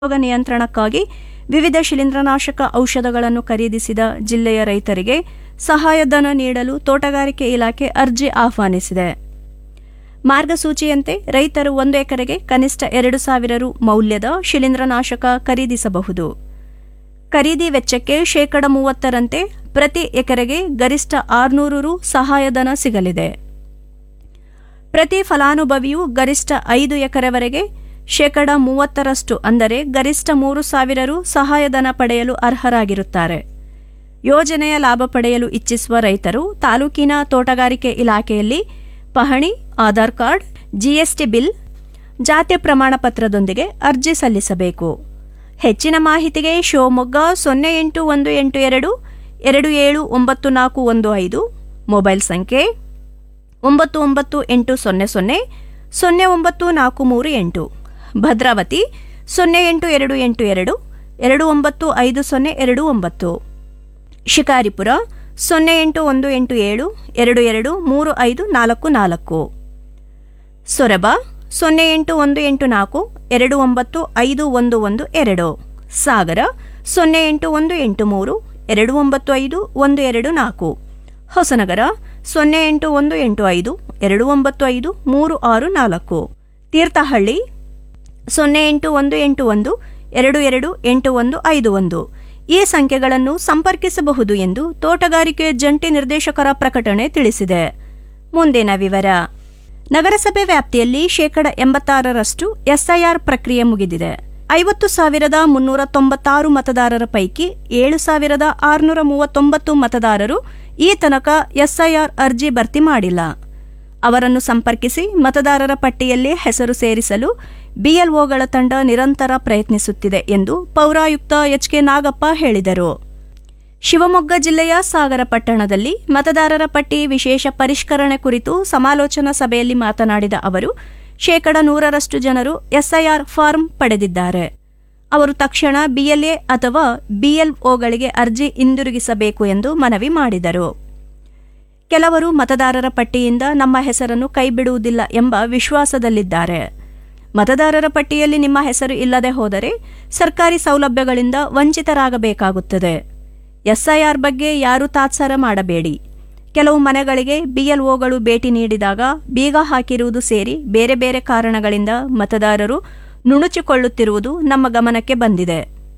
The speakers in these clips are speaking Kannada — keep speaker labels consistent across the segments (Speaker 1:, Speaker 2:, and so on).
Speaker 1: ರೋಗ ನಿಯಂತ್ರಣಕ್ಕಾಗಿ ವಿವಿಧ ಶಿಲೀಂಧ್ರನಾಶಕ ಔಷಧಗಳನ್ನು ಖರೀದಿಸಿದ ಜಿಲ್ಲೆಯ ರೈತರಿಗೆ ಸಹಾಯಧನ ನೀಡಲು ತೋಟಗಾರಿಕೆ ಇಲಾಖೆ ಅರ್ಜಿ ಆಹ್ವಾನಿಸಿದೆ ಮಾರ್ಗಸೂಚಿಯಂತೆ ರೈತರು ಒಂದು ಎಕರೆಗೆ ಕನಿಷ್ಠ ಎರಡು ಸಾವಿರ ರು ಮೌಲ್ಯದ ಶಿಲೀಂಧ್ರನಾಶಕ ಖರೀದಿಸಬಹುದು ಖರೀದಿ ವೆಚ್ಚಕ್ಕೆ ಶೇಕಡ ಮೂವತ್ತರಂತೆ ಪ್ರತಿ ಎಕರೆಗೆ ಗರಿಷ್ಠ ಆರುನೂರು ರು ಸಹಾಯಧನ ಸಿಗಲಿದೆ ಪ್ರತಿ ಫಲಾನುಭವಿಯು ಗರಿಷ್ಠ ಐದು ಎಕರೆವರೆಗೆ ಶೇಕಡ ಮೂವತ್ತರಷ್ಟು ಅಂದರೆ ಗರಿಷ್ಠ ಮೂರು ಸಾವಿರ ರು ಸಹಾಯಧನ ಪಡೆಯಲು ಅರ್ಹರಾಗಿರುತ್ತಾರೆ ಯೋಜನೆಯ ಲಾಭ ಪಡೆಯಲು ಇಚ್ಛಿಸುವ ರೈತರು ತಾಲೂಕಿನ ತೋಟಗಾರಿಕೆ ಇಲಾಖೆಯಲ್ಲಿ ಪಹಣಿ ಆಧಾರ್ ಕಾರ್ಡ್ ಜಿಎಸ್ಟಿ ಬಿಲ್ ಜಾತಿ ಪ್ರಮಾಣ ಪತ್ರದೊಂದಿಗೆ ಅರ್ಜಿ ಸಲ್ಲಿಸಬೇಕು ಹೆಚ್ಚಿನ ಮಾಹಿತಿಗೆ ಶಿವಮೊಗ್ಗ ಸೊನ್ನೆ ಎಂಟು ಒಂದು ಎಂಟು ಎರಡು ಎರಡು ಏಳು ಒಂಬತ್ತು ನಾಲ್ಕು ಒಂದು ಐದು ಮೊಬೈಲ್ ಸಂಖ್ಯೆ ಒಂಬತ್ತು ಒಂಬತ್ತು ಎಂಟು ಸೊನ್ನೆ ಸೊನ್ನೆ ಸೊನ್ನೆ ಒಂಬತ್ತು ನಾಲ್ಕು ಮೂರು ಎಂಟು ಭದ್ರಾವತಿ ಸೊನ್ನೆ ಎಂಟು ಎರಡು ಎಂಟು ಎರಡು ಎರಡು ಒಂಬತ್ತು ಐದು ಸೊನ್ನೆ ಎರಡು ಒಂಬತ್ತು ಶಿಕಾರಿಪುರ ಸೊನ್ನೆ ಎಂಟು ಒಂದು ಎಂಟು ಏಳು ಎರಡು ಎರಡು ಮೂರು ಐದು ನಾಲ್ಕು ನಾಲ್ಕು ಸೊರಬ ಸೊನ್ನೆ ಎಂಟು ಒಂದು ಎಂಟು ನಾಲ್ಕು ಎರಡು ಒಂಬತ್ತು ಐದು ಒಂದು ಒಂದು ಎರಡು ಸಾಗರ ಸೊನ್ನೆ ಎಂಟು ಒಂದು ಎಂಟು ಮೂರು ಎರಡು ಒಂಬತ್ತು ಐದು ಒಂದು ಎರಡು ನಾಲ್ಕು ಹೊಸನಗರ ಸೊನ್ನೆ ಎಂಟು ಒಂದು ಎಂಟು ಐದು ಎರಡು ಒಂಬತ್ತು ಐದು ಮೂರು ಆರು ನಾಲ್ಕು ತೀರ್ಥಹಳ್ಳಿ ಸೊನ್ನೆ ಎಂಟು ಒಂದು ಎಂಟು ಒಂದು ಎರಡು ಎರಡು ಎಂಟು ಒಂದು ಐದು ಒಂದು ಈ ಸಂಖ್ಯೆಗಳನ್ನು ಸಂಪರ್ಕಿಸಬಹುದು ಎಂದು ತೋಟಗಾರಿಕೆ ಜಂಟಿ ನಿರ್ದೇಶಕರ ಪ್ರಕಟಣೆ ತಿಳಿಸಿದೆ ಮುಂದಿನ ವಿವರ ನಗರಸಭೆ ವ್ಯಾಪ್ತಿಯಲ್ಲಿ ಶೇಕಡ ಎಂಬತ್ತಾರರಷ್ಟು ಎಸ್ಐಆರ್ ಪ್ರಕ್ರಿಯೆ ಮುಗಿದಿದೆ ಐವತ್ತು ಸಾವಿರದ ಮುನ್ನೂರ ತೊಂಬತ್ತಾರು ಮತದಾರರ ಪೈಕಿ ಏಳು ಸಾವಿರದ ಆರುನೂರ ಮೂವತ್ತೊಂಬತ್ತು ಮತದಾರರು ಈ ತನಕ ಎಸ್ಐಆರ್ ಅರ್ಜಿ ಭರ್ತಿ ಮಾಡಿಲ್ಲ ಅವರನ್ನು ಸಂಪರ್ಕಿಸಿ ಮತದಾರರ ಪಟ್ಟಿಯಲ್ಲಿ ಹೆಸರು ಸೇರಿಸಲು ಬಿಎಲ್ಒಗಳ ತಂಡ ನಿರಂತರ ಪ್ರಯತ್ನಿಸುತ್ತಿದೆ ಎಂದು ಪೌರಾಯುಕ್ತ ಎಚ್ಕೆ ನಾಗಪ್ಪ ಹೇಳಿದರು ಶಿವಮೊಗ್ಗ ಜಿಲ್ಲೆಯ ಸಾಗರ ಪಟ್ಟಣದಲ್ಲಿ ಮತದಾರರ ಪಟ್ಟಿ ವಿಶೇಷ ಪರಿಷ್ಕರಣೆ ಕುರಿತು ಸಮಾಲೋಚನಾ ಸಭೆಯಲ್ಲಿ ಮಾತನಾಡಿದ ಅವರು ಶೇಕಡ ನೂರರಷ್ಟು ಜನರು ಎಸ್ಐಆರ್ ಫಾರ್ಮ್ ಪಡೆದಿದ್ದಾರೆ ಅವರು ತಕ್ಷಣ ಬಿಎಲ್ಎ ಅಥವಾ ಬಿಎಲ್ಒಗಳಿಗೆ ಅರ್ಜಿ ಹಿಂದಿರುಗಿಸಬೇಕು ಎಂದು ಮನವಿ ಮಾಡಿದರು ಕೆಲವರು ಮತದಾರರ ಪಟ್ಟಿಯಿಂದ ನಮ್ಮ ಹೆಸರನ್ನು ಕೈಬಿಡುವುದಿಲ್ಲ ಎಂಬ ವಿಶ್ವಾಸದಲ್ಲಿದ್ದಾರೆ ಮತದಾರರ ಪಟ್ಟಿಯಲ್ಲಿ ನಿಮ್ಮ ಹೆಸರು ಇಲ್ಲದೆ ಹೋದರೆ ಸರ್ಕಾರಿ ಸೌಲಭ್ಯಗಳಿಂದ ವಂಚಿತರಾಗಬೇಕಾಗುತ್ತದೆ ಎಸ್ಐಆರ್ ಬಗ್ಗೆ ಯಾರೂ ತಾತ್ಸಾರ ಮಾಡಬೇಡಿ ಕೆಲವು ಮನೆಗಳಿಗೆ ಬಿಎಲ್ಒಗಳು ಭೇಟಿ ನೀಡಿದಾಗ ಬೀಗ ಹಾಕಿರುವುದು ಸೇರಿ ಬೇರೆ ಬೇರೆ ಕಾರಣಗಳಿಂದ ಮತದಾರರು ನುಣುಚಿಕೊಳ್ಳುತ್ತಿರುವುದು ನಮ್ಮ ಗಮನಕ್ಕೆ ಬಂದಿದೆ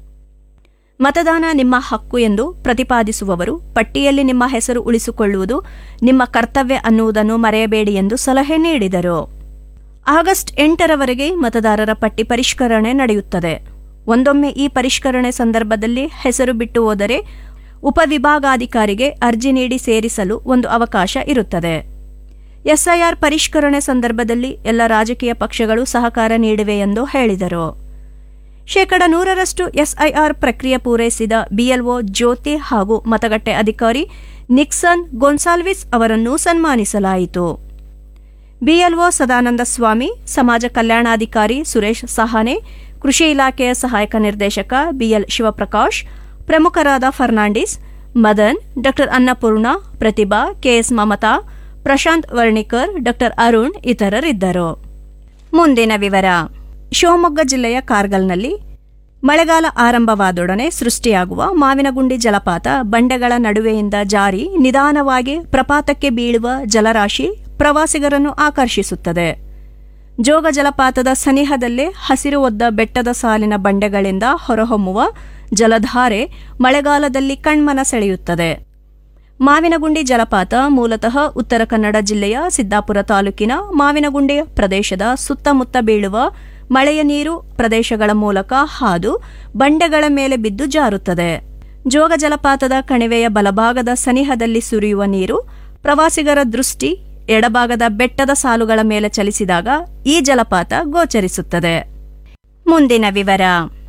Speaker 1: ಮತದಾನ ನಿಮ್ಮ ಹಕ್ಕು ಎಂದು ಪ್ರತಿಪಾದಿಸುವವರು ಪಟ್ಟಿಯಲ್ಲಿ ನಿಮ್ಮ ಹೆಸರು ಉಳಿಸಿಕೊಳ್ಳುವುದು ನಿಮ್ಮ ಕರ್ತವ್ಯ ಅನ್ನುವುದನ್ನು ಮರೆಯಬೇಡಿ ಎಂದು ಸಲಹೆ ನೀಡಿದರು ಆಗಸ್ಟ್ ಎಂಟರವರೆಗೆ ಮತದಾರರ ಪಟ್ಟಿ ಪರಿಷ್ಕರಣೆ ನಡೆಯುತ್ತದೆ ಒಂದೊಮ್ಮೆ ಈ ಪರಿಷ್ಕರಣೆ ಸಂದರ್ಭದಲ್ಲಿ ಹೆಸರು ಬಿಟ್ಟು ಹೋದರೆ ಉಪವಿಭಾಗಾಧಿಕಾರಿಗೆ ಅರ್ಜಿ ನೀಡಿ ಸೇರಿಸಲು ಒಂದು ಅವಕಾಶ ಇರುತ್ತದೆ ಎಸ್ಐಆರ್ ಪರಿಷ್ಕರಣೆ ಸಂದರ್ಭದಲ್ಲಿ ಎಲ್ಲ ರಾಜಕೀಯ ಪಕ್ಷಗಳು ಸಹಕಾರ ನೀಡಿವೆ ಎಂದು ಹೇಳಿದರು ಶೇಕಡ ನೂರರಷ್ಟು ಎಸ್ಐಆರ್ ಪ್ರಕ್ರಿಯೆ ಪೂರೈಸಿದ ಬಿಎಲ್ಒ ಜ್ಯೋತಿ ಹಾಗೂ ಮತಗಟ್ಟೆ ಅಧಿಕಾರಿ ನಿಕ್ಸನ್ ಗೊನ್ಸಾಲ್ವಿಸ್ ಅವರನ್ನು ಸನ್ಮಾನಿಸಲಾಯಿತು ಬಿಎಲ್ಒ ಸದಾನಂದ ಸ್ವಾಮಿ ಸಮಾಜ ಕಲ್ಯಾಣಾಧಿಕಾರಿ ಸುರೇಶ್ ಸಹಾನೆ ಕೃಷಿ ಇಲಾಖೆಯ ಸಹಾಯಕ ನಿರ್ದೇಶಕ ಬಿಎಲ್ ಶಿವಪ್ರಕಾಶ್ ಪ್ರಮುಖರಾದ ಫರ್ನಾಂಡಿಸ್ ಮದನ್ ಡಾ ಅನ್ನಪೂರ್ಣ ಪ್ರತಿಭಾ ಕೆಎಸ್ ಮಮತಾ ಪ್ರಶಾಂತ್ ವರ್ಣಿಕರ್ ಡಾ ಅರುಣ್ ಇತರರಿದ್ದರು ಮುಂದಿನ ವಿವರ ಶಿವಮೊಗ್ಗ ಜಿಲ್ಲೆಯ ಕಾರ್ಗಲ್ನಲ್ಲಿ ಮಳೆಗಾಲ ಆರಂಭವಾದೊಡನೆ ಸೃಷ್ಟಿಯಾಗುವ ಮಾವಿನಗುಂಡಿ ಜಲಪಾತ ಬಂಡೆಗಳ ನಡುವೆಯಿಂದ ಜಾರಿ ನಿಧಾನವಾಗಿ ಪ್ರಪಾತಕ್ಕೆ ಬೀಳುವ ಜಲರಾಶಿ ಪ್ರವಾಸಿಗರನ್ನು ಆಕರ್ಷಿಸುತ್ತದೆ ಜೋಗ ಜಲಪಾತದ ಸನಿಹದಲ್ಲೇ ಹಸಿರು ಒದ್ದ ಬೆಟ್ಟದ ಸಾಲಿನ ಬಂಡೆಗಳಿಂದ ಹೊರಹೊಮ್ಮುವ ಜಲಧಾರೆ ಮಳೆಗಾಲದಲ್ಲಿ ಕಣ್ಮನ ಸೆಳೆಯುತ್ತದೆ ಮಾವಿನಗುಂಡಿ ಜಲಪಾತ ಮೂಲತಃ ಉತ್ತರ ಕನ್ನಡ ಜಿಲ್ಲೆಯ ಸಿದ್ದಾಪುರ ತಾಲೂಕಿನ ಮಾವಿನಗುಂಡಿ ಪ್ರದೇಶದ ಸುತ್ತಮುತ್ತ ಬೀಳುವ ಮಳೆಯ ನೀರು ಪ್ರದೇಶಗಳ ಮೂಲಕ ಹಾದು ಬಂಡೆಗಳ ಮೇಲೆ ಬಿದ್ದು ಜಾರುತ್ತದೆ ಜೋಗ ಜಲಪಾತದ ಕಣಿವೆಯ ಬಲಭಾಗದ ಸನಿಹದಲ್ಲಿ ಸುರಿಯುವ ನೀರು ಪ್ರವಾಸಿಗರ ದೃಷ್ಟಿ ಎಡಭಾಗದ ಬೆಟ್ಟದ ಸಾಲುಗಳ ಮೇಲೆ ಚಲಿಸಿದಾಗ ಈ ಜಲಪಾತ ಗೋಚರಿಸುತ್ತದೆ ಮುಂದಿನ ವಿವರ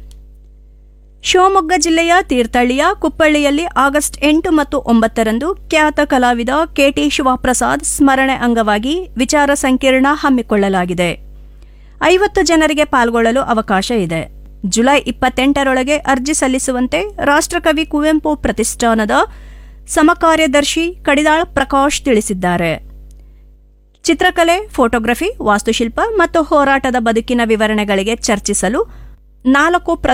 Speaker 1: ಶಿವಮೊಗ್ಗ ಜಿಲ್ಲೆಯ ತೀರ್ಥಹಳ್ಳಿಯ ಕುಪ್ಪಳ್ಳಿಯಲ್ಲಿ ಆಗಸ್ಟ್ ಎಂಟು ಮತ್ತು ಒಂಬತ್ತರಂದು ಖ್ಯಾತ ಕಲಾವಿದ ಕೆಟಿ ಶಿವಪ್ರಸಾದ್ ಸ್ಮರಣೆ ಅಂಗವಾಗಿ ವಿಚಾರ ಸಂಕಿರಣ ಹಮ್ಮಿಕೊಳ್ಳಲಾಗಿದೆ ಐವತ್ತು ಜನರಿಗೆ ಪಾಲ್ಗೊಳ್ಳಲು ಅವಕಾಶ ಇದೆ ಜುಲೈ ಇಪ್ಪತ್ತೆಂಟರೊಳಗೆ ಅರ್ಜಿ ಸಲ್ಲಿಸುವಂತೆ ರಾಷ್ಟ್ರಕವಿ ಕುವೆಂಪು ಪ್ರತಿಷ್ಠಾನದ ಸಮಕಾರ್ಯದರ್ಶಿ ಕಡಿದಾಳ್ ಪ್ರಕಾಶ್ ತಿಳಿಸಿದ್ದಾರೆ ಚಿತ್ರಕಲೆ ಫೋಟೋಗ್ರಫಿ ವಾಸ್ತುಶಿಲ್ಪ ಮತ್ತು ಹೋರಾಟದ ಬದುಕಿನ ವಿವರಣೆಗಳಿಗೆ ಚರ್ಚಿಸಲು ನಾಲ್ಕು